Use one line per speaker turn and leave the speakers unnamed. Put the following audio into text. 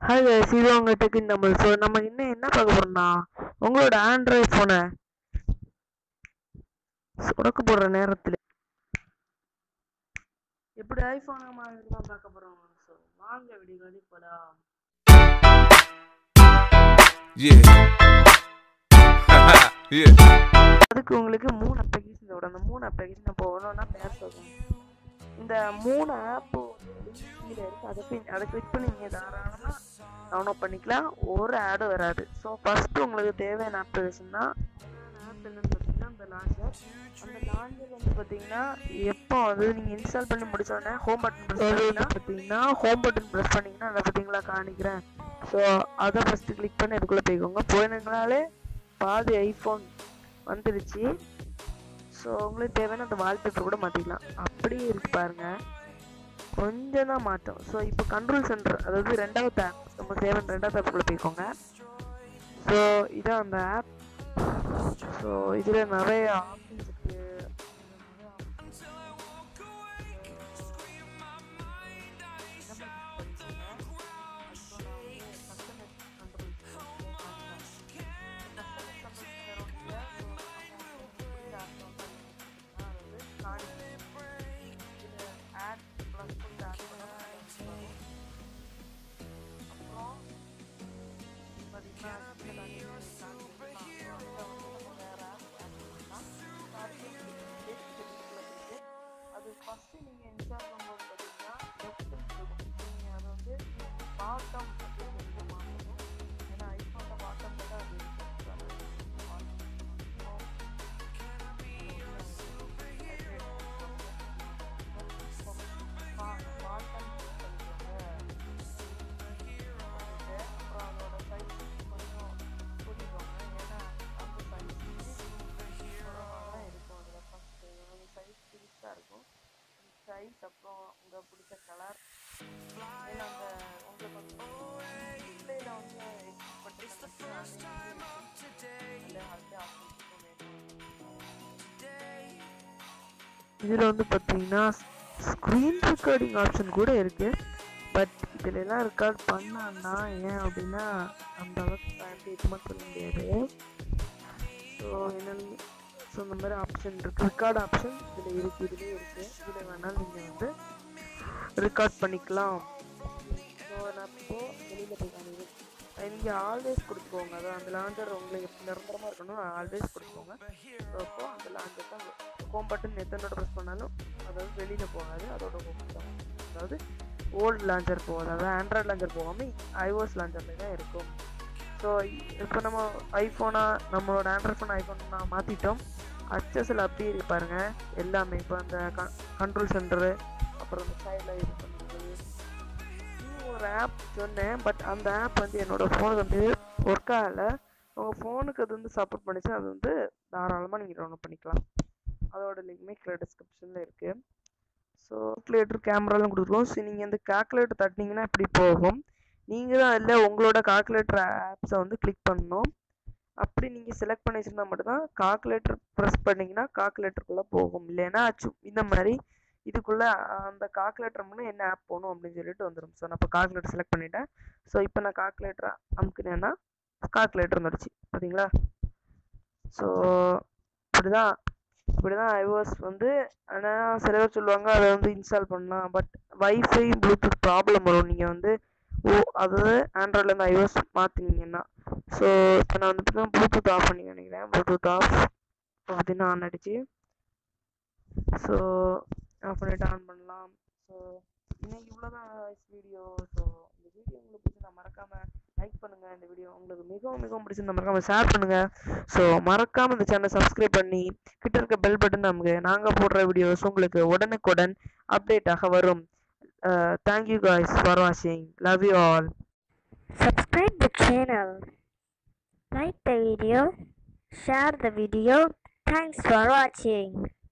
Hi guys இது உங்க tech இன் Tamil so நம்ம இன்னும் என்ன பார்க்க போறோம்னா உங்களோட ஆண்ட்ராய்ட் ஃபோனை உடக்கு போடுற நேரத்தில் எப்படி ஐஃபோனை மாதிரி தான் பார்க்க போறோம் ஸோ வாங்க வீடியோ போலாம்
Yeah. yeah.
அதுக்கு உங்களுக்கு மூணு அப்ளிகேஷன் விட அந்த மூணு அப்ளிகேஷன் போகணும்னா பேர் சொல்லுங்க இந்த மூணு ஆப்பு கீழே இருக்கு அதை போய் அதை கிளிக் பண்ணி நீங்கள் தாராளமாக டவுன்லோட் பண்ணிக்கலாம் ஒரு ஆடும் வராது ஸோ ஃபஸ்ட்டு உங்களுக்கு தேவையான அப்ளிகேஷன் தான் ஆப் என்னன்னு பார்த்தீங்கன்னா அந்த லான்ச்சர் அந்த லான்ச்சர் வந்து பார்த்தீங்கன்னா எப்போ அது நீங்கள் இன்ஸ்டால் பண்ணி முடிச்சோடனே ஹோம் பட்டன் ப்ரெஸ் பண்ணிங்கன்னா பார்த்தீங்கன்னா ஹோம் பட்டன் ப்ரெஸ் பண்ணிங்கன்னா அதை பார்த்தீங்களா காணிக்கிறேன் ஸோ அதை ஃபஸ்ட்டு கிளிக் பண்ணி அதுக்குள்ளே போய்க்கோங்க போயினங்கனாலே பாதி ஐஃபோன் வந்துடுச்சு ஸோ உங்களுக்கு தேவையான அந்த வால்பேப்பர் கூட மாற்றிக்கலாம் அப்படியே இருக்கு பாருங்க கொஞ்சம் தான் மாற்றம் ஸோ இப்போ கண்ட்ரோல் சென்டர் அதாவது ரெண்டாவது ஆப் நம்ம தேவையான ரெண்டாவது ஆப்புக்குள்ளே போய்க்கோங்க ஸோ இதான் அந்த ஆப் ஸோ இதில் நிறைய ஆப்ஷன்ஸ் இருக்கு அது ஃபஸ்ட்டு நீங்கள் இன்ஸ்டால் பண்ணும்போது பார்த்தீங்கன்னா லெஃப்ட் இருக்கும் நீங்கள் அதை வந்து பாட்டம் அப்படின்னு சொல்லி மாற்றணும் ஏன்னா ஐஃபோனில் பாட்டமில் தான் அது இருக்கும் So, அதை வந்து மாத்தணும். பா- பாட்டம் click பண்ணிக்கோங்க. அப்புறம் அதோட size கொஞ்சம் கூட்டிக்கோங்க. ஏன்னா அந்த size குறைவாக தான் இருக்கும் அதில் ஃபஸ்ட்டு உங்களுக்கு சைஸ் பெருசாக இருக்கும் சைஸ் அப்புறம் உங்கள் பிடிச்ச கலர் ஏன்னா அந்த உங்களுக்கு வந்து டிஸ்பிளேல வந்து பட்டு அந்த அந்த ஆப்ஷன் வேணும் இதில் வந்து பார்த்தீங்கன்னா ஸ்க்ரீன் ரெக்கார்டிங் ஆப்ஷன் கூட இருக்குது பட் இதில் எல்லாம் ரெக்கார்ட் பண்ணான்னா ஏன் அப்படின்னா அந்த அளவுக்கு எப்படி இருக்குமா சொல்ல முடியாது ஸோ என்னென்னு ஸோ இந்த மாதிரி ஆப்ஷன் இருக்குது ரெக்கார்ட் ஆப்ஷன் இதில் இருக்குது இதுலேயே இருக்குது இதில் வேணாலும் நீங்கள் வந்து ரெக்கார்ட் பண்ணிக்கலாம் ஸோ நான் இப்போ வெளியில் போய் காமிக்கிறேன் நீங்கள் ஆல்வேஸ் கொடுத்துக்கோங்க அதான் அந்த லாஞ்சர் உங்களுக்கு நிரந்தரமாக இருக்கணும் ஆல்வேஸ் கொடுத்துக்கோங்க ஸோ அப்போ அந்த லாஞ்சர் தான் ஹோம் பட்டன் எத்தனோட ப்ரெஸ் பண்ணாலும் அதாவது வெளியில் போகாது அதோட ஹோம் தான் அதாவது ஓல்டு லாஞ்சர் போகாது அதாவது ஆண்ட்ராய்டு லாஞ்சர் போகாமல் ஐஓஎஸ் லாஞ்சரில் தான் இருக்கும் ஸோ இப்போ நம்ம ஐஃபோனாக நம்மளோட ஆண்ட்ராய்ட் ஃபோன் ஐஃபோன் மாற்றிட்டோம் அச்சஸில் அப்படியே இருக்கு பாருங்க எல்லாமே இப்போ அந்த கண்ட்ரோல் சென்டரு அப்புறம் இந்த சைடில் இது பண்ணுறது இன்னும் ஒரு ஆப் சொன்னேன் பட் அந்த ஆப் வந்து என்னோடய ஃபோனுக்கு வந்து ஒர்க் ஆகலை உங்கள் ஃபோனுக்கு அது வந்து சப்போர்ட் பண்ணிச்சு அது வந்து தாராளமாக நீங்கள் டவுன்லோட் பண்ணிக்கலாம் அதோட லிங்க்மே கீழே டிஸ்கிரிப்ஷனில் இருக்குது ஸோ கால்குலேட்டர் கேமராலாம் கொடுத்துருக்கோம் ஸோ நீங்கள் இந்த கால்குலேட்டர் தட்டினீங்கன்னா இப்படி போகும் நீங்கள் தான் அதில் உங்களோட கால்குலேட்டர் ஆப்ஸை வந்து கிளிக் பண்ணணும் அப்படி நீங்கள் செலக்ட் பண்ணி வச்சுருந்தா மட்டும்தான் கால்குலேட்டர் ப்ரெஸ் பண்ணிங்கன்னா கால்குலேட்டருக்குள்ளே போகும் இல்லைன்னா அச்சு இந்த மாதிரி இதுக்குள்ளே அந்த கால்குலேட்டர் முன்னே என்ன ஆப் போகணும் அப்படின்னு சொல்லிட்டு வந்துடும் ஸோ நான் இப்போ கால்குலேட்டர் செலக்ட் பண்ணிட்டேன் ஸோ இப்போ நான் கால்குலேட்டர் அமுக்குனேன்னா கால்குலேட்டர் வந்துடுச்சு பார்த்தீங்களா ஸோ இப்படி தான் இப்படி தான் ஐஓஎஸ் வந்து ஆனால் சில பேர் சொல்லுவாங்க அதை வந்து இன்ஸ்டால் பண்ணலாம் பட் வைஃபை ப்ளூடூத் ப்ராப்ளம் வரும் நீங்கள் வந்து ஓ அதாவது ஆண்ட்ராய்ட்லேருந்து ஐஓஎஸ் மாற்றினீங்கன்னா ஸோ இப்போ நான் வந்து பார்த்தீங்கன்னா ப்ளூடூத் ஆஃப் பண்ணி நினைக்கிறேன் ப்ளூடூத் ஆஃப் இப்போ பார்த்தீங்கன்னா ஆன் ஆகிடுச்சு ஸோ ஆஃப் பண்ணிவிட்டு ஆன் பண்ணலாம் ஸோ இன்னைக்கு இவ்வளோதான் வீடியோ ஸோ இந்த வீடியோ உங்களுக்கு பிடிச்சிருந்தா மறக்காமல் லைக் பண்ணுங்கள் இந்த வீடியோ உங்களுக்கு மிகவும் மிகவும் பிடிச்சிருந்தா மறக்காமல் ஷேர் பண்ணுங்கள் ஸோ மறக்காமல் இந்த சேனலை சப்ஸ்கிரைப் பண்ணி கிட்ட இருக்க பெல் பட்டன் நமக்கு நாங்கள் போடுற வீடியோஸ் உங்களுக்கு உடனுக்குடன் அப்டேட்டாக வரும் தேங்க்யூ காய்ஸ் ஃபார் வாட்சிங் love you all
Subscribe the channel. Like the video. Share the video. Thanks for watching.